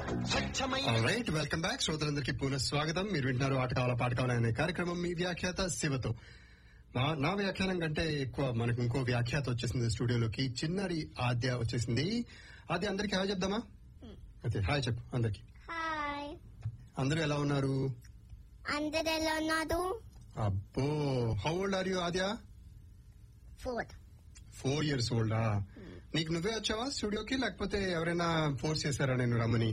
Right welcome back శ్రోతలందరికీ పునః స్వాగతం మీరు వింటున్నారు ఆట కావాల పాట కావాలా అనే కార్యక్రమం మీ వ్యాఖ్యాత శివతో మా- నా వ్యాఖ్యానం కంటే ఎక్కువ మనకు ఇంకో వ్యాఖ్యాత వచ్చేసింది స్టూడియోలోకి చిన్నారి ఆద్య వచ్చేసింది ఆద్య అందరికి హాయ్ చెప్దామా ఓకే హాయ్ చెప్పు అందరికి హాయ్ అందరూ ఎలా ఉన్నారు అందరు ఎలా ఉన్నారు అబ్బో how old are you Aadya four four years ఓల్డా నీకు నువ్వే వచ్చావా స్టూడియోకి లేకపోతే ఎవరైనా ఫోర్స్ చేశారా నేను రమ్మని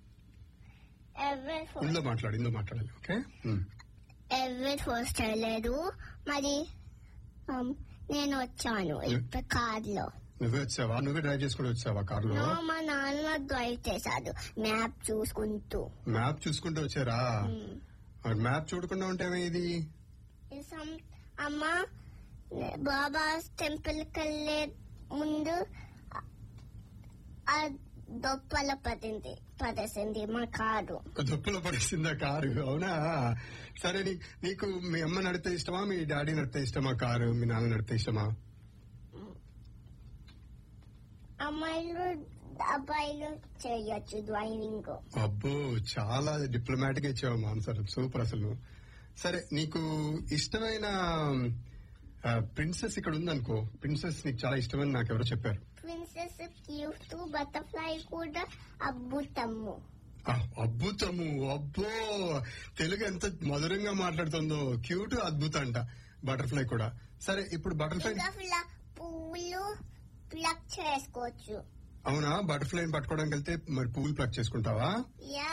ఎవరి ఫోర్ ఇందులో మాట్లాడు ఇందులో మాట్లాడాలి ఓకే ఉమ్. ఎవరి ఫోర్స్ చేయలేదు మరి um, నేను వచ్చాను ఇప్పుడు కార్ లో నువ్వే వచ్చావా నువ్వే డ్రైవ్ చేసుకుని వచ్చావా కారులో నో, మా నాన్న డ్రైవ్ చేశాడు మ్యాప్ చూసుకుంటూ మ్యాప్ చూసుకుంటూ వచ్చారా మరి మ్యాప్ చూడకుండా ఉంటే ఇది Some, అమ్మ బాబా టెంపుల్ కి వెళ్ళే ముందు ఆ దొప్పల పడింది పడేసింది మా కారు దుప్పులో పడేసిందా కారు అవునా సరే నీ- నీకు మీ అమ్మ నడితే ఇష్టమా మీ డాడీ నడితే ఇష్టమా కారు మీ నాన్న నడితే ఇష్టమా అమ్మాయిలు అబ్బాయిలు చేయొచ్చు డ్రైవింగ్ అబ్బో చాలా డిప్లొమాటిక్ గా ఇచ్చావు ఆన్సర్ సూపర్ అసలు సరే నీకు ఇష్టమైన ప్రిన్సెస్ ఇక్కడ ఉందనుకో ప్రిన్సెస్ నీకు చాలా ఇష్టమని నాకు ఎవరో చెప్పారు ప్రిన్సెస్ క్యూట్ బటర్ఫ్లై కూడా అద్భుతము ఆ, అద్భుతము అబ్బో తెలుగు ఎంత మధురంగా మాట్లాడుతుందో క్యూట్ అద్భుతం అంట బటర్ఫ్లై కూడా సరే ఇప్పుడు బటర్ఫ్లై ఇంకా ఫ్ల- పువ్వులు ప్లక్ చేసుకోవచ్చు అవునా బటర్ఫ్లై పట్టుకోవడానికి వెళ్తే మరి పువ్వులు ప్లక్ చేసుకుంటావా యా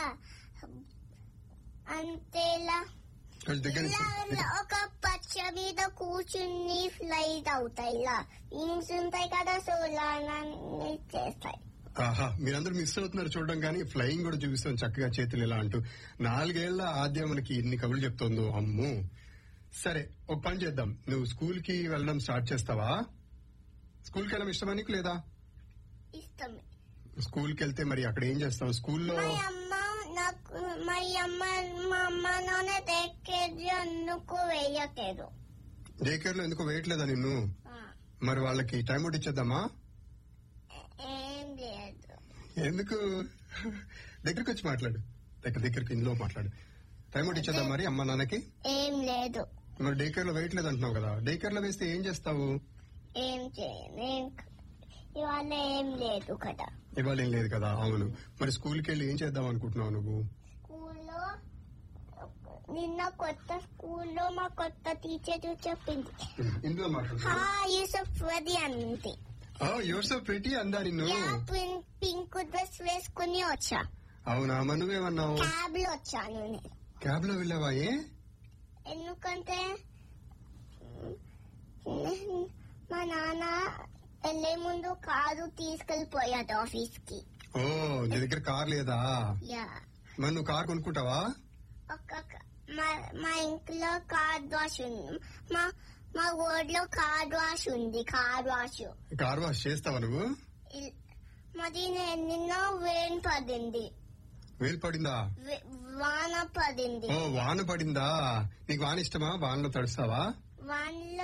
అంతేలా కొంచెం దగ్గర ఇలా నుంచి- ఇలా ఒక పచ్చ మీద కూర్చుని ఫ్లైట్ అవుతాయి ఇలా వింగ్స్ ఉంటాయి కదా సో ఇలా అన్నీ చేస్తాయి ఆహా మీరందరూ మిస్ అవుతున్నారు చూడడం కానీ ఫ్లయింగ్ కూడా చూపిస్తాం చక్కగా చేతులు ఇలా అంటూ నాలుగేళ్ల ఆద్య మనకి ఇన్ని కబుర్లు చెప్తోందో అమ్ము సరే ఒక పని చేద్దాం నువ్వు స్కూల్ కి వెళ్ళడం స్టార్ట్ చేస్తావా స్కూల్ కి వెళ్ళడం ఇష్టమా నీకు లేదా ఇష్టమే స్కూల్ కి వెళ్తే మరి అక్కడ ఏం చేస్తావు స్కూల్లో మా అమ్మ నాకు మా అమ్మ మా అమ్మ నాన్న దగ్గర అందుకు వేయలేదు డే కేర్ లో ఎందుకు వేయట్లేదా నిన్ను ఆ, మరి వాళ్ళకి టైం అవుట్ ఇచ్చేద్దామా ఏం లేదు ఎందుకు దగ్గరికి వచ్చి మాట్లాడు దగ్గర దగ్గరికి ఇందులో మాట్లాడు టైం అవుట్ ఇచ్చేద్దాం మరి అమ్మ నాన్నకి ఏం లేదు మరి డే కేర్ లో వేయట్లేదు అంటున్నావు కదా డే కేర్ లో వేస్తే ఏం చేస్తావు ఏం చేయను ఏం ఇవాళ ఏం లేదు కదా ఇవాళ ఏం లేదు కదా అవును మరి స్కూల్ కి వెళ్ళి ఏం చేద్దాం అనుకుంటున్నావు నువ్వు స్కూల్లో నిన్న కొత్త స్కూల్లో మా కొత్త టీచర్ చెప్పింది ఇందులో మాట్లాడు హా యూసఫ్ వది అంది యువర్ సో ప్రిటీ అందా నిన్ను యా, పిం- పింక్ డ్రెస్ వేసుకుని వచ్చా అవునా మరి నువ్వేమన్నావు క్యాబ్ లో వచ్చాను నేను క్యాబ్ లో వెళ్ళావా ఏ ఎందుకంటే మ్, మా నాన్న వెళ్లే ముందు కారు తీసుకెళ్లిపోయాడు ఆఫీస్ కి ఓ నీ దగ్గర కార్ లేదా యా మరి నువ్వు కార్ కొనుక్కుంటావా ఒక క- మా మా ఇంట్లో కార్ వాష్ ఉంది మా మా ఊర్లో కార్ వాష్ ఉంది కార్ వాష్ కార్ వాష్ చేస్తావా నువ్వు ఇల్- మరి నేను నిన్న వేన్ పడింది వేలు పడిందా వే- వాన పడింది ఓ వాన పడిందా నీకు వాన ఇష్టమా వానలో తడుస్తావా వానలో